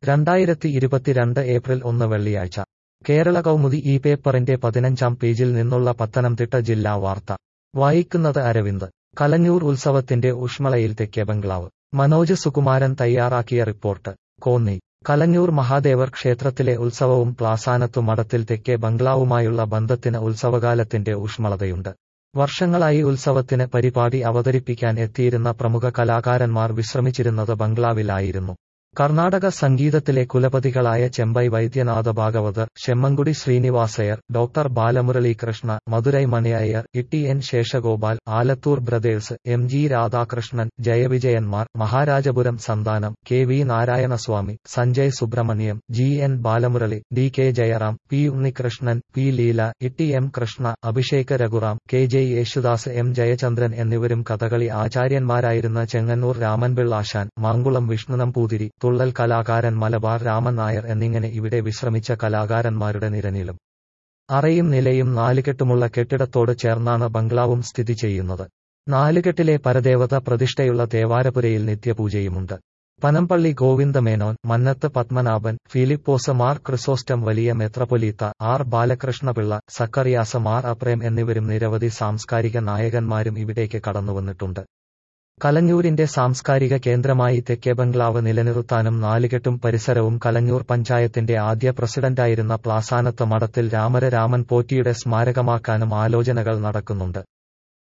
രണ്ടായിരത്തി ഇരുപത്തിരണ്ട് ഏപ്രിൽ ഒന്ന് വെള്ളിയാഴ്ച കേരള കൗമുദി ഈ പേപ്പറിന്റെ പതിനഞ്ചാം പേജിൽ നിന്നുള്ള പത്തനംതിട്ട ജില്ലാ വാർത്ത വായിക്കുന്നത് അരവിന്ദ് കലഞ്ഞൂർ ഉത്സവത്തിന്റെ ഊഷ്മളയിൽ തെക്കേ ബംഗ്ലാവ് മനോജ് സുകുമാരൻ തയ്യാറാക്കിയ റിപ്പോർട്ട് കോന്നി കലഞ്ഞൂർ മഹാദേവർ ക്ഷേത്രത്തിലെ ഉത്സവവും പ്ലാസാനത്തു മഠത്തിൽ തെക്കേ ബംഗ്ലാവുമായുള്ള ബന്ധത്തിന് ഉത്സവകാലത്തിന്റെ ഊഷ്മളതയുണ്ട് വർഷങ്ങളായി ഉത്സവത്തിന് പരിപാടി അവതരിപ്പിക്കാൻ എത്തിയിരുന്ന പ്രമുഖ കലാകാരന്മാർ വിശ്രമിച്ചിരുന്നത് ബംഗ്ലാവിലായിരുന്നു കർണാടക സംഗീതത്തിലെ കുലപതികളായ Chembai Vaidyanatha Bhagavathar Chemmangudi Srinivasaiyer doctor Balamuralikrishna Madurai Maniiyer T N Seshagopal Alathur brothers M G Radhakrishnan ജയവിജയന്മാർ Maharajapuram Santhanam K V Narayanaswamy Sanjay Subrahmanyam G N Balamurali D K Jayaram P Unnikrishnan P Leela T M Krishna Abhishek Raghuram K J Yesudas M Jayachandran എന്നിവരും കഥകളി ആചാര്യന്മാരായിരുന്ന ചെങ്ങന്നൂർ രാമൻപിള്ളാശാൻ മാങ്കുളം വിഷ്ണു നമ്പൂതിരി തുള്ളൽ കലാകാരൻ മലബാർ രാമൻ നായർ എന്നിങ്ങനെ ഇവിടെ വിശ്രമിച്ച കലാകാരന്മാരുടെ നിരനിലും അറയും നിലയും നാലുകെട്ടുമുള്ള കെട്ടിടത്തോട് ചേർന്നാണ് ബംഗ്ലാവും സ്ഥിതി ചെയ്യുന്നത് നാലുകെട്ടിലെ പരദേവത പ്രതിഷ്ഠയുള്ള ദേവാരപുരയിൽ നിത്യപൂജയുമുണ്ട് പനമ്പള്ളി ഗോവിന്ദമേനോൻ മന്നത്ത് പത്മനാഭൻ ഫിലിപ്പോസ് മാർ ക്രിസോസ്റ്റം വലിയ മെത്രപൊലീത്ത ആർ ബാലകൃഷ്ണപിള്ള സക്കറിയാസ മാർ അപ്രേം എന്നിവരും നിരവധി സാംസ്കാരിക നായകന്മാരും ഇവിടേക്ക് കടന്നുവന്നിട്ടുണ്ട് കലഞ്ഞൂരിന്റെ സാംസ്കാരിക കേന്ദ്രമായി തെക്കേ ബംഗ്ലാവ് നിലനിർത്താനും നാലുകെട്ടും പരിസരവും കലഞ്ഞൂർ പഞ്ചായത്തിന്റെ ആദ്യ പ്രസിഡന്റായിരുന്ന പ്ലാസാനത്ത് മഠത്തിൽ രാമര രാമൻ പോറ്റിയുടെ സ്മാരകമാക്കാനും ആലോചനകൾ നടക്കുന്നുണ്ട്